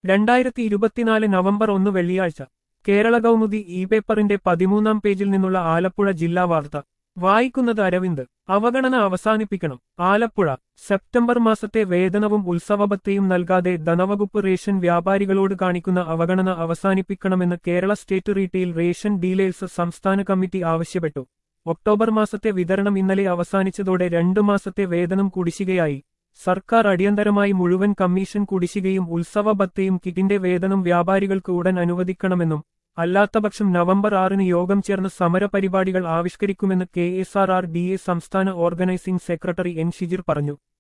രണ്ടായിരത്തി ഇരുപത്തിനാല് നവംബർ ഒന്ന് വെള്ളിയാഴ്ച കേരള കൗമുദി ഇ പേപ്പറിന്റെ പതിമൂന്നാം പേജിൽ നിന്നുള്ള ആലപ്പുഴ ജില്ലാ വാർത്ത വായിക്കുന്നത് അരവിന്ദ് അവഗണന അവസാനിപ്പിക്കണം ആലപ്പുഴ സെപ്റ്റംബർ മാസത്തെ വേതനവും ഉത്സവബത്തയും നൽകാതെ ധനവകുപ്പ് റേഷൻ വ്യാപാരികളോട് കാണിക്കുന്ന അവഗണന അവസാനിപ്പിക്കണമെന്ന് Kerala state retail ration dealers സംസ്ഥാന കമ്മിറ്റി ആവശ്യപ്പെട്ടു ഒക്ടോബർ മാസത്തെ വിതരണം ഇന്നലെ അവസാനിച്ചതോടെ രണ്ടു മാസത്തെ വേതനം കുടിശ്ശികയായി സർക്കാർ അടിയന്തരമായി മുഴുവൻ കമ്മീഷൻ കുടിശ്ശികയും ഉത്സവ ബത്തയും കിറ്റിന്റെ വേതനം വ്യാപാരികൾക്ക് ഉടൻ അനുവദിക്കണമെന്നും അല്ലാത്തപക്ഷം നവംബർ ആറിന് യോഗം ചേർന്ന് സമരപരിപാടികൾ ആവിഷ്കരിക്കുമെന്ന് K S R R D A സംസ്ഥാന ഓർഗനൈസിംഗ് സെക്രട്ടറി എൻ ഷിജിർ പറഞ്ഞു